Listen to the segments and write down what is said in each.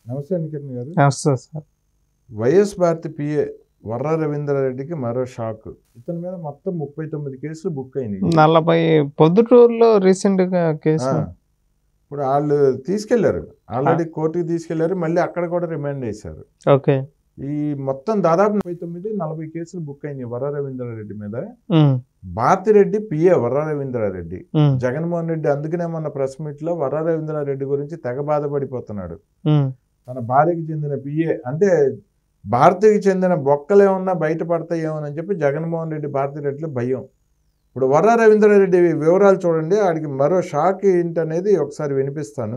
నమస్తే కిరణ్ గారు వస్తుంది sir YS Bharathi PA Varra రవీంద్రారెడ్డికి మరో షాక్ ఇతని మీద మొత్తం ముప్పై తొమ్మిది కేసులు బుక్ అయినాయి నలభై పొద్దుటూరులో రీసెంట్ గా ఆ, కేసు ఇప్పుడు వాళ్ళు తీసుకెళ్లారు ఆల్రెడీ కోర్టుకి తీసుకెళ్లారు మళ్ళీ అక్కడ కూడా రిమాండ్ చేశారు ఓకే ఈ మొత్తం దాదాపు ముప్పై తొమ్మిది నలభై కేసులు బుక్ అయినాయి వర్ర రవీంద్రారెడ్డి మీద ఉమ్, భారతిరెడ్డి పిఏ వర్ర రవీంద్రారెడ్డి ఉమ్, జగన్మోహన్ రెడ్డి అందుకనే మొన్న ప్రెస్ మీట్ లో వర్ర రవీంద్రారెడ్డి గురించి తెగ బాధపడిపోతున్నాడు ఉమ్, తన భార్యకి చెందిన పిఏ అంటే భారతికి చెందిన బొక్కలు ఏమన్నా బయటపడతాయేమో అని చెప్పి జగన్మోహన్ రెడ్డి భారతి రెడ్డిలో భయం ఇప్పుడు వర్ర రవీంద్రారెడ్డి వివరాలు చూడండి ఆడికి మరో షాక్ ఏంటనేది ఒకసారి వినిపిస్తాను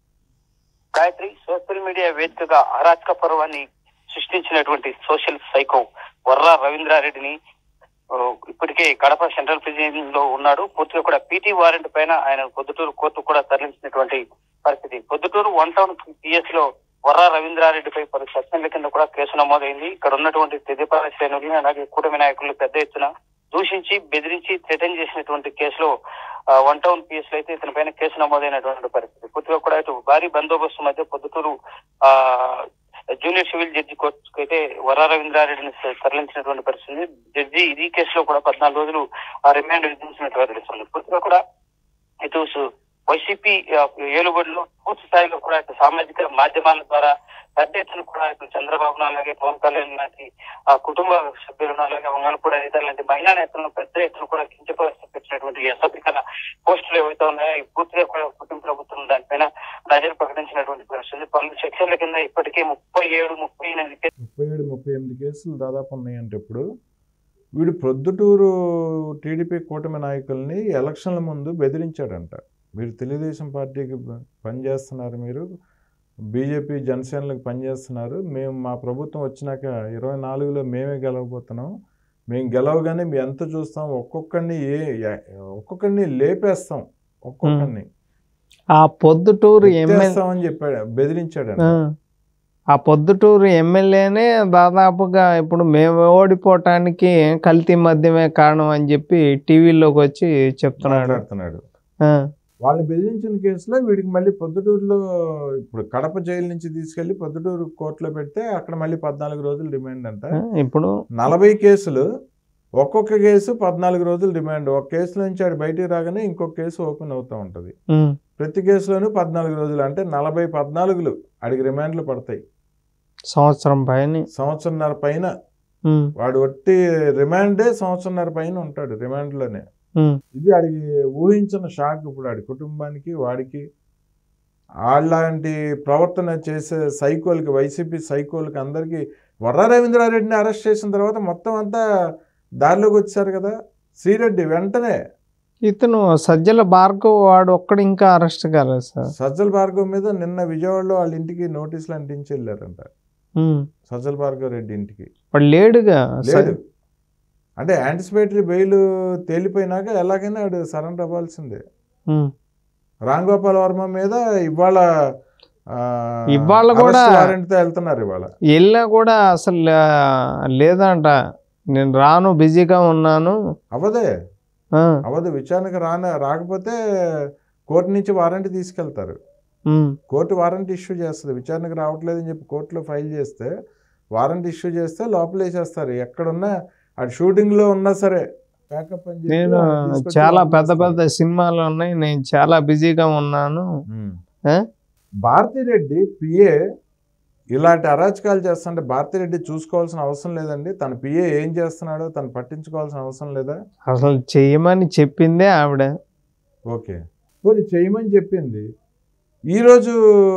గాయత్రి సోషల్ మీడియా వేదికగా అరాచక పర్వాన్ని సృష్టించినటువంటి సోషల్ సైకో వర్రా రవీంద్రారెడ్డిని ఆ, ఇప్పటికే కడప సెంట్రల్ ప్రిజన్ లో ఉన్నాడు పూర్తిగా కూడా పీటీ వారెంట్ పైన ఆయన పొద్దుటూరు కోర్టు కూడా తరలించినటువంటి పరిస్థితి పొద్దుటూరు వన్ టౌన్ పిఎస్ లో వర్రా రవీంద్రారెడ్డిపై పలు సెక్షన్ల కింద కూడా కేసు నమోదైంది ఇక్కడ ఉన్నటువంటి తెదిపాల శ్రేణుల్ని అలాగే కూటమి నాయకులు పెద్ద ఎత్తున దూషించి బెదిరించి థ్రెటన్ చేసినటువంటి కేసులో ఆ, వన్ టౌన్ పిఎస్ లో అయితే ఇతని పైన కేసు నమోదైనటువంటి పరిస్థితి పూర్తిగా కూడా ఇటు భారీ బందోబస్తు మధ్య పొద్దుటూరు ఆ జూనియర్ సివిల్ జడ్జి కోర్టుకు అయితే వర రవీంద్రారెడ్డిని తరలించినటువంటి పరిస్థితి జడ్జి ఇది కేసులో కూడా పద్నాలుగు రోజులు ఆ రిమాండ్ విధించినట్టు తెలుస్తుంది పూర్తిగా కూడా ఇటు సు- వైసీపీ ఆ, ఏలుబడిలో పూర్తి స్థాయిలో కూడా ఇటు సామాజిక మాధ్యమాల ద్వారా పెద్ద ఎత్తున కూడా ఇటు చంద్రబాబు నాయుడు అలాగే పవన్ కళ్యాణ్ లాంటి ఆ కుటుంబ సభ్యులను అలాగే వంగనపూడి అనిత లాంటి మహిళా నేతలను పెద్ద ఎత్తున కూడా కించపరిచినటువంటి అసభ్యకర పోస్టులు ఏవైతే ఉన్నాయో ఈ పూర్తిగా కూడా కుటుంబ ప్రభుత్వం దానిపైన ప్రజలు ప్రకటించినటువంటి పరిస్థితి పలు సెక్షన్ల కింద ఇప్పటికే ముప్పై ఏడు ముప్పై ఎనిమిది కేసులు ముప్పై ఏడు ముప్పై ఎనిమిది కేసులు దాదాపు ఉన్నాయంటే ఇప్పుడు వీడు ప్రొద్దుటూరు టీడీపీ కూటమి నాయకుల్ని ఎలక్షన్ల ముందు బెదిరించాడంట మీరు తెలుగుదేశం పార్టీకి ప- పనిచేస్తున్నారు మీరు బీజేపీ జనసేనలకు పనిచేస్తున్నారు మేము మా ప్రభుత్వం వచ్చినాక ఇరవై నాలుగులో మేమే గెలవబోతున్నాం మేము గెలవగానే మీ ఎంత చూస్తాం ఒక్కొక్కరిని ఏ ఎ- ఒక్కొక్కరిని లేపేస్తాం ఒక్కొక్కరిని ఆ పొద్దుటూరు ఎమ్మెల్యే ఎత్తేస్తామని చెప్పాడు బెదిరించాడంట ఆ పొద్దుటూరు ఎమ్మెల్యేనే దాదాపుగా ఇప్పుడు మేము ఓడిపోవటానికి కల్తీ మద్యమే కారణం అని చెప్పి టీవీలోకి వచ్చి చెప్తున్నాడు మాట్లాడుతున్నాడు ఆ, వాళ్ళని బెదిరించిన కేసులో వీడికి మళ్ళీ పొద్దుటూరులో ఇప్పుడు కడప జైలు నుంచి తీసుకెళ్లి పొద్దుటూరు కోర్టులో పెడితే అక్కడ మళ్ళీ పద్నాలుగు రోజులు రిమాండ్ అంట ఆ, ఇప్పుడు నలభై కేసులు ఒక్కొక్క కేసు పద్నాలుగు రోజులు రిమాండ్ ఒక కేసు నుంచి ఆడు బయటికి రాగానే ఇంకొక కేసు ఓపెన్ అవుతూ ఉంటుంది ఉమ్, ప్రతి కేసులోనూ పద్నాలుగు రోజులు అంటే నలభై పద్నాలుగులు ఆడికి రిమాండ్లు పడతాయి సంవత్సరం పైన సంవత్సరంన్నర పైన ఉమ్, వాడు ఒట్టి రిమాండే సంవత్సరంన్నర పైన ఉంటాడు రిమాండ్లోనే ఉమ్, ఇది ఆడికి ఊహించిన షాక్ ఇప్పుడు ఆడి కుటుంబానికి వాడికి అలాంటి ప్రవర్తన చేసే సైకోలకి వైసీపీ సైకోలకి అందరికీ వర్ర రవీంద్రారెడ్డిని అరెస్ట్ చేసిన తర్వాత మొత్తం అంతా దారిలోకి వచ్చారు కదా శ్రీరెడ్డి వెంటనే ఇతను సజ్జల భార్గవ్ వాడు ఒక్కడు ఇంకా అరెస్ట్ కాలేదు సార్ సజ్జల భార్గవ్ మీద నిన్న విజయవాడలో వాళ్ళ ఇంటికి నోటీసులు అంటించి వెళ్ళారంట ఉమ్, సజ్జల భార్గవ్ రెడ్డి ఇంటికి వాడు లేడుగా లేదు అంటే యాంటిసిపేటరీ బెయిల్ తేలిపోయినాక ఎలాగైనా ఆడు సరెండర్ అవ్వాల్సిందే ఉమ్, రామ్ గోపాల్ వర్మ మీద ఇవాళ ఆ, ఇవాళ కూడా- arrest warrant తో వెళ్తున్నారు ఇవాళ వెళ్ళినా కూడా అసలు ఆ, లేదంట నేను రాను బిజీగా ఉన్నాను అవదే ఆ, అవదు విచారణకు రాన రాకపోతే కోర్టు నుంచి వారంటీ తీసుకెళ్తారు ఉమ్, కోర్టు వారంటీ ఇష్యూ చేస్తుంది విచారణకు రావట్లేదని చెప్పి కోర్టులో ఫైల్ చేస్తే వారంటీ ఇష్యూ చేస్తే లోపల వేసేస్తారు ఎక్కడున్నా అటు షూటింగ్లో ఉన్నా సరే ప్యాకప్ అని చెప్పి నేను వాళ్ళని తీసుకొచ్చి చాలా లోపల పెద్ద వేస్తారు. పెద్ద సినిమాలు ఉన్నాయి నేను చాలా బిజీగా ఉన్నాను ఉమ్. ఏ? భారతిరెడ్డి పిఏ ఇలాంటి అరాచకాలు చేస్తుంటే భారతిరెడ్డి చూసుకోవాల్సిన అవసరం లేదండి తన పిఏ ఏం చేస్తున్నాడో తను పట్టించుకోవాల్సిన అవసరం లేదా అసలు చెయ్యమని చెప్పిందే ఆవిడ ఓకే పోనీ చేయమని చెప్పింది ఈరోజు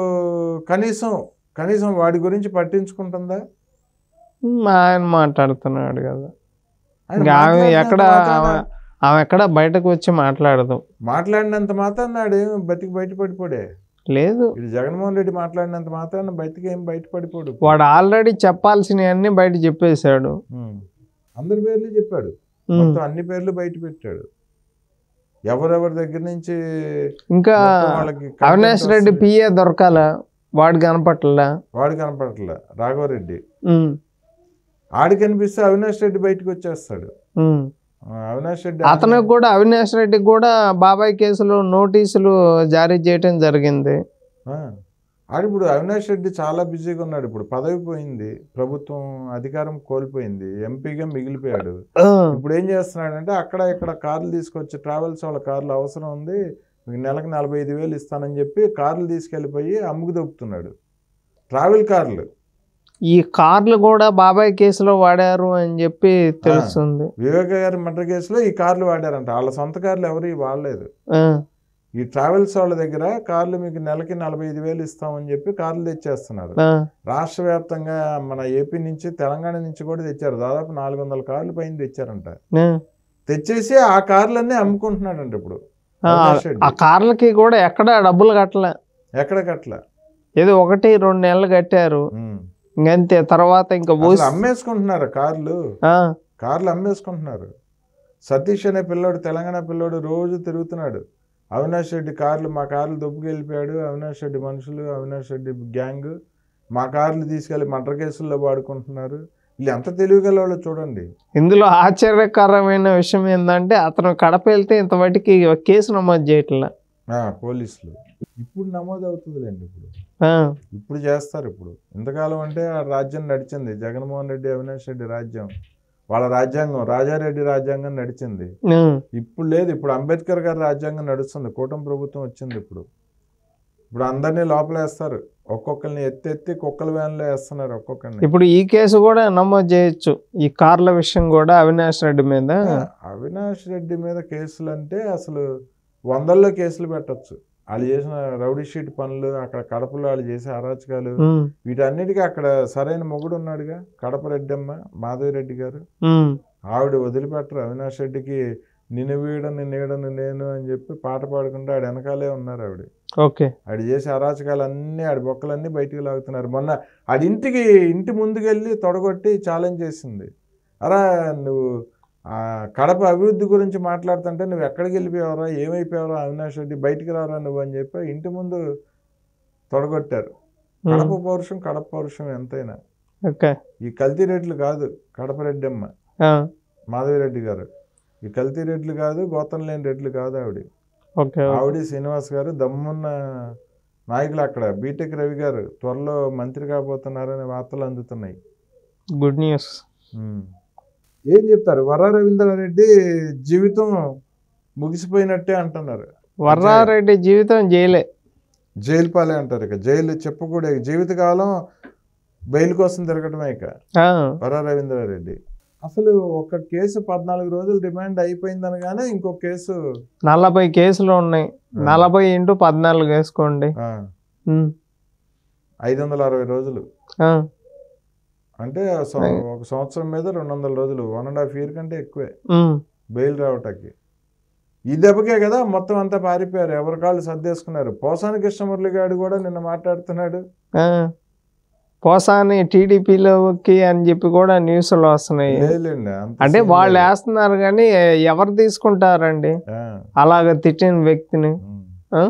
కనీసం కనీసం వాడి గురించి పట్టించుకుంటుందా ఉమ్, ఆయన మాట్లాడుతున్నాడు కదా ఆయన ఇంకా ఆమె మాట్లాడినంత ఎక్కడ మాత్రాన- ఆమె ఆమె ఎక్కడ బయటకు వచ్చి మాట్లాడదు మాట్లాడినంత మాత్రం నాడు బతికి బయటపడిపోడే లేదు ఇది జగన్మోహన్ రెడ్డి మాట్లాడినంత మాత్రాన బయటకి ఏం బయటపడిపోడు వాడు ఆల్రెడీ చెప్పాల్సినవన్నీ బయట చెప్పేశాడు ఉమ్. అందరి పేర్లు చెప్పాడు ఉమ్, మొత్తం అన్ని పేర్లు బయట పెట్టాడు ఎవరెవరి దగ్గర నుంచి ఇంకా మొత్తం వాళ్ళకి content అవినాష్ రెడ్డి వస్తుంది. పిఏ దొరకాల వాడు కనపట్లా వాడు కనపడట్లే రాఘవరెడ్డి ఉమ్, ఆడి కనిపిస్తే అవినాష్ రెడ్డి బయటకు వచ్చేస్తాడు ఉమ్. ఆ, అవినాష్ రెడ్డి అతనికి కూడా అవినాష్ రెడ్డికి కూడా బాబాయ్ కేసులో నోటీసులు జారీ చేయటం జరిగింది ఆ, ఆడు ఇప్పుడు అవినాష్ రెడ్డి చాలా బిజీగా ఉన్నాడు ఇప్పుడు పదవి పోయింది ప్రభుత్వం అధికారం కోల్పోయింది ఎంపీగా మిగిలిపోయాడు ఆ, ఇప్పుడు ఏం చేస్తున్నాడంటే అక్కడ ఇక్కడ కార్లు తీసుకొచ్చి ట్రావెల్స్ వాళ్ళ కార్లు అవసరం ఉంది మీకు నెలకు నలభై ఐదు వేలు ఇస్తానని చెప్పి కార్లు తీసుకెళ్ళిపోయి అమ్ముకు దొక్కుతున్నాడు ట్రావెల్ కార్లు ఈ కార్లు కూడా బాబాయ్ కేసులో వాడారు అని చెప్పి తెలుస్తుంది వివేక గారి మర్డర్ కేసులో ఈ కార్లు వాడారంట వాళ్ళ సొంత కార్లు ఎవరు వాడలేదు ఆ, ఈ ట్రావెల్స్ వాళ్ళ దగ్గర కార్లు మీకు నెలకి నలభై ఐదు వేలు ఇస్తామని చెప్పి కార్లు తెచ్చేస్తున్నారు ఆ, రాష్ట్ర వ్యాప్తంగా మన ఏపీ నుంచి తెలంగాణ నుంచి కూడా తెచ్చారు దాదాపు నాలుగు వందల కార్లు పైన తెచ్చారంట ఆ. తెచ్చేసి ఆ కార్లన్నీ అమ్ముకుంటున్నాడంట ఇప్పుడు ఆ, అవినాష్ రెడ్డి. ఆ కార్లకి కూడా ఎక్కడ డబ్బులు కట్టలే ఎక్కడికట్లా ఏదో ఒకటి రెండు నెలలు కట్టారు ఉమ్. ఇంకంతే తర్వాత ఇంకా అసలు ఊసి అమ్మేసుకుంటున్నారు కార్లు ఆ, కార్లు అమ్మేసుకుంటున్నారు సతీష్ అనే పిల్లోడు తెలంగాణ పిల్లోడు రోజు తిరుగుతున్నాడు అవినాష్ రెడ్డి కార్లు మా కార్లు దొబ్బుకెళ్ళిపోయాడు అవినాష్ రెడ్డి మనుషులు అవినాష్ రెడ్డి గ్యాంగ్ మా కార్లు తీసుకెళ్ళి మర్డర్ కేసుల్లో వాడుకుంటున్నారు వీళ్ళు ఎంత తెలివిగల వాళ్ళు చూడండి ఇందులో ఆశ్చర్యకరమైన విషయం ఏంటంటే అతను కడప వెళ్తే ఇంతవరకు కేసు నమోదు చేయట్లే ఆ, పోలీసులు ఇప్పుడు నమోదు అవుతుందిలేండి ఇప్పుడు ఆ, ఇప్పుడు చేస్తారు ఇప్పుడు ఇంతకాలం అంటే ఆ రాజ్యం నడిచింది జగన్మోహన్ రెడ్డి అవినాష్ రెడ్డి రాజ్యం వాళ్ళ రాజ్యాంగం రాజారెడ్డి రాజ్యాంగం నడిచింది ఆ, ఇప్పుడు లేదు ఇప్పుడు అంబేద్కర్ గారి రాజ్యాంగం నడుస్తుంది కూటమి ప్రభుత్వం వచ్చింది ఇప్పుడు ఇప్పుడు అందరినీ లోపలేస్తారు ఒక్కొక్కరిని ఎత్తి ఎత్తి కుక్కల వ్యాన్లో వేస్తున్నారు ఒక్కొక్కరిని ఇప్పుడు ఈ కేసు కూడా నమోదు చేయొచ్చు ఈ కార్ల విషయం కూడా అవినాష్ రెడ్డి మీద అవినాష్ రెడ్డి మీద కేసులు అంటే అసలు వందల్లో కేసులు పెట్టొచ్చు వాళ్ళు చేసిన రౌడీ షీట్ పనులు అక్కడ కడపలో వాళ్ళు చేసే అరాచకాలు ఉమ్, వీటన్నిటికీ అక్కడ సరైన మొగుడు ఉన్నాడుగా కడప రెడ్డమ్మ మాధవి రెడ్డి గారు ఉమ్, ఆవిడ వదిలిపెట్టరు అవినాష్ రెడ్డికి నిన్ను వీడని నీడని నేను అని చెప్పి పాట పాడుకుంటూ ఆడ వెనకాలే ఉన్నారు ఆవిడ ఓకే ఆడు చేసే అరాచకాలన్నీ ఆడి బొక్కలన్నీ బయటికి లాగుతున్నారు మొన్న ఆడి ఇంటికి ఇంటి ముందుకెళ్ళి తొడగొట్టి ఛాలెంజ్ చేసింది అరా నువ్వు ఆ కడప అభివృద్ధి గురించి మాట్లాడుతుంటే నువ్వు ఎక్కడికి వెళ్ళిపోయావరా ఏమైపోయావరా అవినాష్ రెడ్డి బయటికి రారా నువ్వు అని చెప్పి ఇంటి ముందు తొడగొట్టారు ఉమ్, కడప పౌరుషం కడప పౌరుషం ఎంతైనా ఓకే ఈ కల్తీ రేట్లు కాదు కడప రెడ్డమ్మ ఆ, మాధవిరెడ్డి గారు ఈ కల్తీ రేట్లు కాదు గోతం లేని రేట్లు కాదు ఆవిడ ఓకే ఓకే. ఆవిడ శ్రీనివాస్ గారు దమ్మున్న నాయకులు అక్కడ బీటెక్ రవి గారు త్వరలో మంత్రి కాబోతున్నారనే వార్తలు అందుతున్నాయి గుడ్ న్యూస్ ఉమ్. ఏం చెప్తారు వర రవీంద్రారెడ్డి జీవితం ముగిసిపోయినట్టే అంటున్నారు వర్రారెడ్డి జీవితం జైలే జైలు పాలే అంటారు ఇక జైలు చెప్పకూడదు జీవితకాలం బెయిల్ కోసం తిరగటమే ఇక ఆ, వర రవీంద్రారెడ్డి అసలు ఒక కేసు పద్నాలుగు రోజులు రిమాండ్ అయిపోయిందనగానే ఇంకో కేసు నలభై కేసులు ఉన్నాయి నలభై ఇంటూ పద్నాలుగు వేసుకోండి ఆ, ఉమ్, ఐదు వందల అరవై రోజులు ఆ, అంటే సం- ఒక సంవత్సరం మీద రెండు వందల రోజులు వన్ అండ్ హాఫ్ ఇయర్ కంటే ఎక్కువే ఉమ్, బెయిల్ రావటానికి ఈ దెబ్బకే కదా మొత్తం అంతా పారిపోయారు ఎవరి కాళ్ళు సర్దేసుకున్నారు పోసాని కృష్ణమురళి గారు కూడా నిన్న మాట్లాడుతున్నాడు ఆ. పోసాని టీడీపీలోకి అని చెప్పి కూడా న్యూస్లో వస్తున్నాయి లేదులేండి అంత అంటే scene వాళ్ళు లేదు. వేస్తున్నారు కానీ ఎవరు తీసుకుంటారండి ఆ, అలాగ తిట్టిన వ్యక్తిని ఉమ్. ఆ?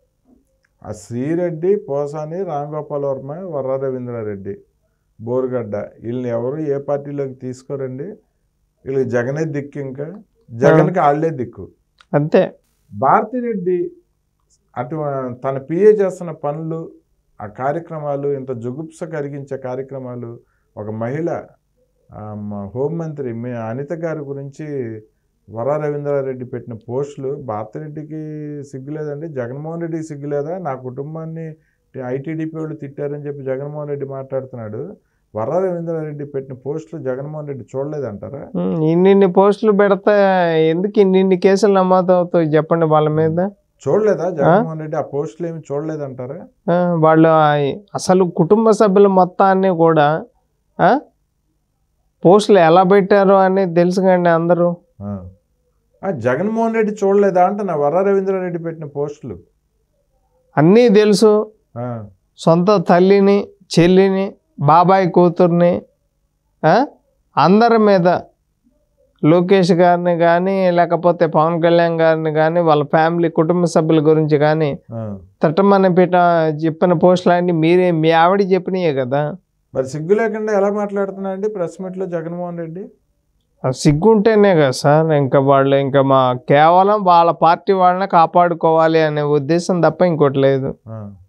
ఆ శ్రీరెడ్డి పోసాని రాంగోపాల్ వర్మ వర్ర రవీంద్రారెడ్డి బోరుగడ్డ వీళ్ళని ఎవరు ఏ పార్టీలోకి తీసుకోరండి వీళ్ళకి జగనే దిక్కు ఇంకా జగన్కి వాళ్ళే దిక్కు అంతే భారతిరెడ్డి అటు తన పిఏ చేస్తున్న పనులు ఆ కార్యక్రమాలు ఇంత జుగుప్స కలిగించే కార్యక్రమాలు ఒక మహిళ ఆ, మా హోంమంత్రి మీ అనిత గారి గురించి వర రవీంద్రారెడ్డి పెట్టిన పోస్టులు భారతిరెడ్డికి సిగ్గులేదండి జగన్మోహన్ రెడ్డికి సిగ్గులేదా నా కుటుంబాన్ని ఐటీడీపీ వాళ్ళు తిట్టారని చెప్పి జగన్మోహన్ రెడ్డి మాట్లాడుతున్నాడు వర రవీంద్రారెడ్డి పెట్టిన పోస్టులు జగన్మోహన్ రెడ్డి చూడలేదంటారా ఉమ్, ఇన్నిన్ని పోస్టులు పెడితే ఎందుకు ఇన్నిన్ని కేసులు నమోదు అవుతాయి చెప్పండి వాళ్ళ మీద చూడలేదా జగన్మోహన్ రెడ్డి ఆ పోస్టులు ఏమి చూడలేదంటారా ఆ, వాళ్ళు ఆ- అసలు కుటుంబ సభ్యుల మొత్తాన్ని కూడా ఆ, పోస్టులు ఎలా పెట్టారో అనేది తెలుసు కండి అందరూ ఆ. ఆ, జగన్మోహన్ రెడ్డి చూడలేదా అంట నా వర రవీంద్రారెడ్డి పెట్టిన పోస్టులు అన్నీ తెలుసు ఆ, సొంత తల్లిని చెల్లిని బాబాయ్ కూతుర్ని ఆ, అందరి మీద లోకేష్ గారిని కానీ లేకపోతే పవన్ కళ్యాణ్ గారిని కానీ వాళ్ళ ఫ్యామిలీ కుటుంబ సభ్యుల గురించి కానీ ఆ. తట్టమని పెట్ట చెప్పిన పోస్టులు అన్నీ మీరే మీ ఆవిడ చెప్పినాయే కదా మరి సిగ్గు లేకుండా ఎలా మాట్లాడుతున్నా అండి ప్రెస్ మీట్లో జగన్మోహన్ రెడ్డి ఆ సిగ్గుంటేనే కదా సార్ ఇంకా వాళ్ళు ఇంకా మా కేవలం వాళ్ళ పార్టీ వాళ్ళని కాపాడుకోవాలి అనే ఉద్దేశం తప్ప ఇంకోటి లేదు ఆ.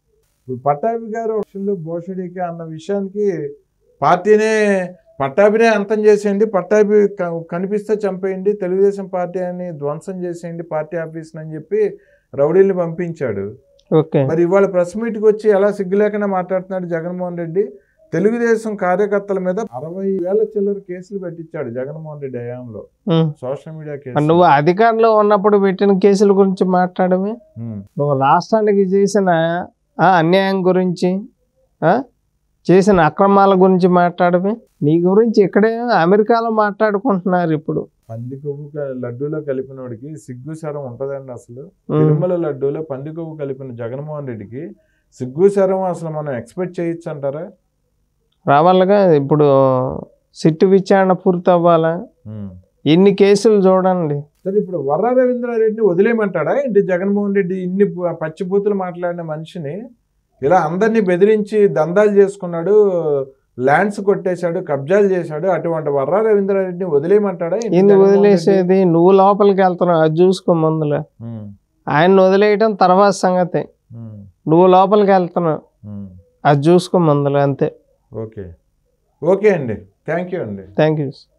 ఇప్పుడు పట్టాభి గారు విషయంలో భోషడికి అన్న విషయానికి పార్టీనే పట్టాభినే అంతం చేసేయండి పట్టాభి క- కనిపిస్తే చంపేయండి తెలుగుదేశం పార్టీ అని ధ్వంసం చేసేయండి పార్టీ ఆఫీస్ అని చెప్పి రౌడీల్ని పంపించాడు ఓకే మరి ఇవాళ ప్రెస్ మీట్కి వచ్చి ఎలా సిగ్గు లేకుండా మాట్లాడుతున్నాడు జగన్మోహన్ రెడ్డి తెలుగుదేశం కార్యకర్తల మీద అరవై వేల చిల్లర కేసులు పెట్టించాడు జగన్మోహన్ రెడ్డి హయాంలో ఉమ్. సోషల్ మీడియా మరి కేసు నువ్వు అధికారంలో ఉన్నప్పుడు పెట్టిన కేసుల గురించి మాట్లాడమే ఉమ్, నువ్వు రాష్ట్రానికి చేసిన ఆ, అన్యాయం గురించి ఆ, చేసిన అక్రమాల గురించి మాట్లాడమే నీ గురించి ఇక్కడే అమెరికాలో మాట్లాడుకుంటున్నారు ఇప్పుడు పంది కొవ్వు క- లడ్డూలో కలిపినోడికి సిగ్గు శరం ఉంటదండి అసలు ఉమ్. తిరుమల లడ్డూలో పంది కొవ్వు కలిపిన జగన్మోహన్ రెడ్డికి సిగ్గు శరం అసలు మనం ఎక్స్పెక్ట్ చేయొచ్చు అంటారా రావాలిగా ఇప్పుడు సిట్టు విచారణ పూర్తి అవ్వాలా ఉమ్. ఎన్ని కేసులు చూడండి సరే ఇప్పుడు వర్ర రవీంద్రారెడ్డిని వదిలేయమంటాడా ఏంటి జగన్మోహన్ రెడ్డి ఇన్ని పు- పచ్చిబూతులు మాట్లాడిన మనిషిని ఇలా అందరినీ బెదిరించి దందాలు చేసుకున్నాడు ల్యాండ్స్ కొట్టేశాడు కబ్జాలు చేశాడు అటువంటి వర్ర రవీంద్రారెడ్డిని వదిలేయమంటాడా ఏంటి ఎందుకు జగన్మోహన్ రెడ్డి? వదిలేసేది నువ్వు లోపలికి వెళ్తున్నావు అది చూసుకో ముందులే ఉమ్, ఆయన వదిలేయటం తర్వాత సంగతి ఉమ్, నువ్వు లోపలికి వెళ్తున్నావు ఉమ్. అది చూసుకో ముందులే అంతే ఓకే ఓకే అండి థ్యాంక్ యూ అండి థ్యాంక్ యూ